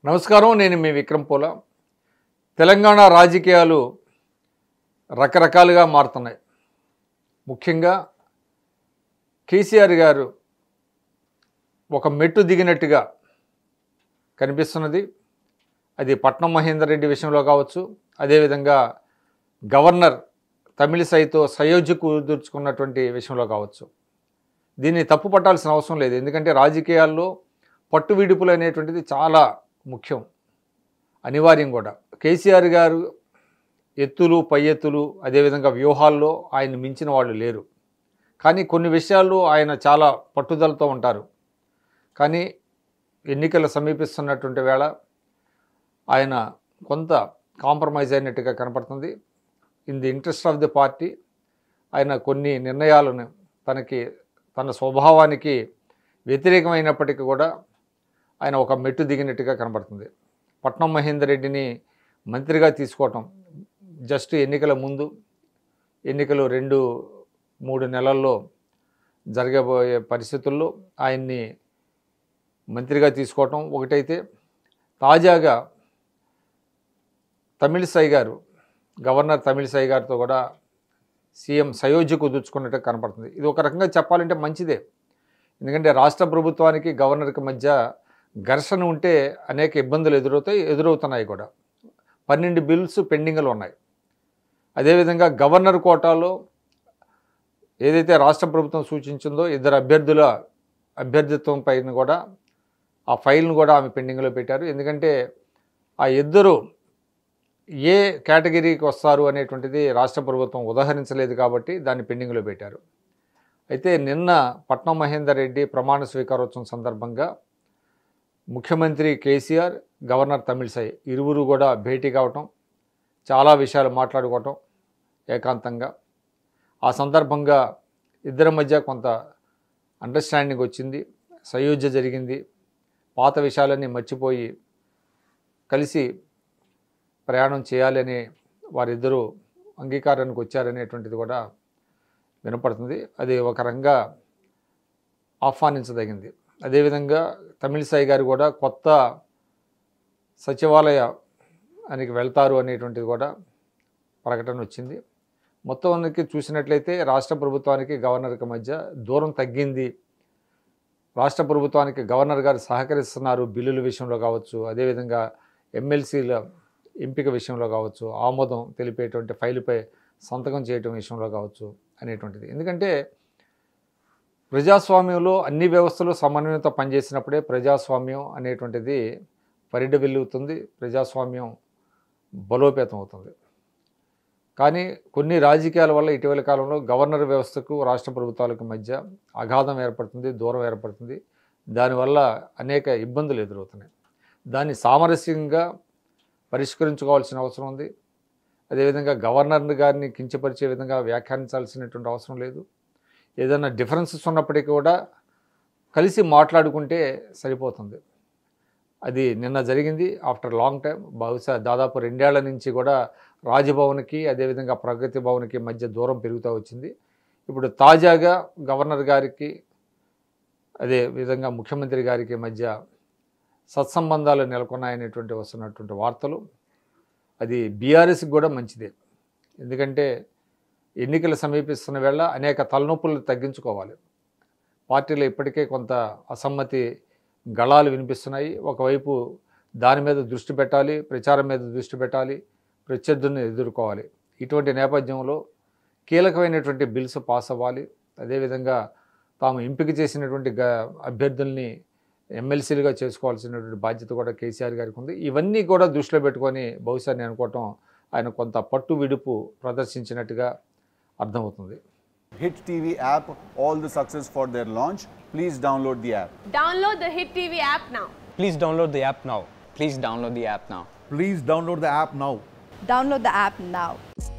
నమస్కారం నేను మీ విక్రమ్ పోల తెలంగాణ రాజకీయాలు రకరకాలుగా మారుతున్నాయి ముఖ్యంగా కేసీఆర్ గారు ఒక మెట్టు దిగినట్టుగా కనిపిస్తున్నది అది పట్నం మహేందర్ రెడ్డి విషయంలో కావచ్చు అదేవిధంగా గవర్నర్ తమిళిసైతో సయోధ్య కుదుర్చుకున్నటువంటి విషయంలో కావచ్చు దీన్ని తప్పు పట్టాల్సిన అవసరం లేదు ఎందుకంటే రాజకీయాల్లో పట్టు విడుపులు అనేటువంటిది చాలా ముఖ్యం అనివార్యం కూడా కేసీఆర్ గారు ఎత్తులు పై ఎత్తులు అదేవిధంగా వ్యూహాల్లో ఆయన మించిన వాళ్ళు లేరు కానీ కొన్ని విషయాల్లో ఆయన చాలా పట్టుదలతో ఉంటారు కానీ ఎన్నికలు సమీపిస్తున్నటువంటి వేళ ఆయన కొంత కాంప్రమైజ్ అయినట్టుగా కనపడుతుంది in the interest of the party ఆయన కొన్ని నిర్ణయాలను తనకి తన స్వభావానికి వ్యతిరేకమైనప్పటికీ కూడా ఆయన ఒక మెట్టు దిగినట్టుగా కనబడుతుంది పట్నం మహేందర్ రెడ్డిని మంత్రిగా తీసుకోవటం జస్ట్ ఎన్నికల ముందు ఎన్నికలు రెండు మూడు నెలల్లో జరగబోయే పరిస్థితుల్లో ఆయన్ని మంత్రిగా తీసుకోవటం ఒకటైతే తాజాగా తమిళిసై గారు గవర్నర్ తమిళిసై గారితో కూడా సీఎం సయోధ్య కుదుర్చుకున్నట్టు కనపడుతుంది ఇది ఒక రకంగా చెప్పాలంటే మంచిదే ఎందుకంటే రాష్ట్ర ప్రభుత్వానికి గవర్నర్కి మధ్య ఘర్షణ ఉంటే అనేక ఇబ్బందులు ఎదురవుతాయి ఎదురవుతున్నాయి కూడా పన్నెండు బిల్స్ పెండింగ్లు ఉన్నాయి అదేవిధంగా గవర్నర్ కోటాలో ఏదైతే రాష్ట్ర ప్రభుత్వం సూచించిందో ఇద్దరు అభ్యర్థుల అభ్యర్థిత్వం పైన కూడా ఆ ఫైల్ను కూడా ఆమె పెండింగ్లో పెట్టారు ఎందుకంటే ఆ ఇద్దరు ఏ కేటగిరీకి వస్తారు అనేటువంటిది రాష్ట్ర ప్రభుత్వం ఉదాహరించలేదు కాబట్టి దాన్ని పెండింగ్లో పెట్టారు అయితే నిన్న పట్నం మహేందర్ రెడ్డి ప్రమాణ స్వీకారోత్సవం సందర్భంగా ముఖ్యమంత్రి కేసీఆర్ గవర్నర్ తమిళసై ఇరువురు కూడా భేటీ కావటం చాలా విషయాలు మాట్లాడుకోవటం ఏకాంతంగా ఆ సందర్భంగా ఇద్దరి మధ్య కొంత అండర్స్టాండింగ్ వచ్చింది సయోధ్య జరిగింది పాత విషయాలన్నీ మర్చిపోయి కలిసి ప్రయాణం చేయాలని వారిద్దరూ అంగీకారానికి వచ్చారనేటువంటిది కూడా వినపడుతుంది అది ఒక రకంగా ఆహ్వానించదగింది అదేవిధంగా తమిళిసాయి గారు కూడా కొత్త సచివాలయానికి వెళ్తారు అనేటువంటిది కూడా ప్రకటన వచ్చింది మొత్తానికి చూసినట్లయితే రాష్ట్ర ప్రభుత్వానికి గవర్నర్కి మధ్య దూరం తగ్గింది రాష్ట్ర ప్రభుత్వానికి గవర్నర్ గారు సహకరిస్తున్నారు బిల్లుల విషయంలో కావచ్చు అదేవిధంగా ఎమ్మెల్సీల ఎంపిక విషయంలో కావచ్చు ఆమోదం తెలిపేటువంటి ఫైలుపై సంతకం చేయటం విషయంలో కావచ్చు అనేటువంటిది ఎందుకంటే ప్రజాస్వామ్యంలో అన్ని వ్యవస్థలు సమన్వయంతో పనిచేసినప్పుడే ప్రజాస్వామ్యం అనేటువంటిది పరిడవిల్లుతుంది ప్రజాస్వామ్యం బలోపేతం అవుతుంది కానీ కొన్ని రాజకీయాల వల్ల ఇటీవల కాలంలో గవర్నర్ వ్యవస్థకు రాష్ట్ర ప్రభుత్వాలకు మధ్య అగాధం ఏర్పడుతుంది దూరం ఏర్పడుతుంది దానివల్ల అనేక ఇబ్బందులు ఎదురవుతున్నాయి దాన్ని సామరస్యంగా పరిష్కరించుకోవాల్సిన అవసరం ఉంది అదేవిధంగా గవర్నర్ గారిని కించపరిచే విధంగా వ్యాఖ్యానించాల్సినటువంటి అవసరం లేదు ఏదైనా డిఫరెన్సెస్ ఉన్నప్పటికీ కూడా కలిసి మాట్లాడుకుంటే సరిపోతుంది అది నిన్న జరిగింది ఆఫ్టర్ లాంగ్ టైం బహుశా దాదాపు రెండేళ్ల నుంచి కూడా రాజ్భవన్కి అదేవిధంగా ప్రగతి భవన్కి మధ్య దూరం పెరుగుతూ వచ్చింది ఇప్పుడు తాజాగా గవర్నర్ గారికి అదే విధంగా ముఖ్యమంత్రి గారికి మధ్య సత్సంబంధాలు నెలకొన్నాయనేటువంటి వస్తున్నటువంటి వార్తలు అది బీఆర్ఎస్కి కూడా మంచిదే ఎందుకంటే ఎన్నికలు సమీపిస్తున్న వేళ అనేక తలనొప్పులు తగ్గించుకోవాలి పార్టీలో ఇప్పటికే కొంత అసమ్మతి గళాలు వినిపిస్తున్నాయి ఒకవైపు దాని మీద దృష్టి పెట్టాలి ప్రచారం మీద దృష్టి పెట్టాలి ప్రత్యర్థుల్ని ఎదుర్కోవాలి ఇటువంటి నేపథ్యంలో కీలకమైనటువంటి బిల్స్ పాస్ అవ్వాలి అదేవిధంగా తాము ఎంపిక చేసినటువంటి గ అభ్యర్థుల్ని ఎమ్మెల్సీలుగా చేసుకోవాల్సినటువంటి బాధ్యత కూడా కేసీఆర్ గారికి ఉంది ఇవన్నీ కూడా దృష్టిలో పెట్టుకొని బహుశా నేను అనుకోవటం ఆయన కొంత పట్టు విడుపు ప్రదర్శించినట్టుగా అర్థమవుతుంది Hit TV app, all the success for their launch. Please download the app. Download the Hit TV app now. Please download the app now. Please download the app now. Please download the app now. Download the app now.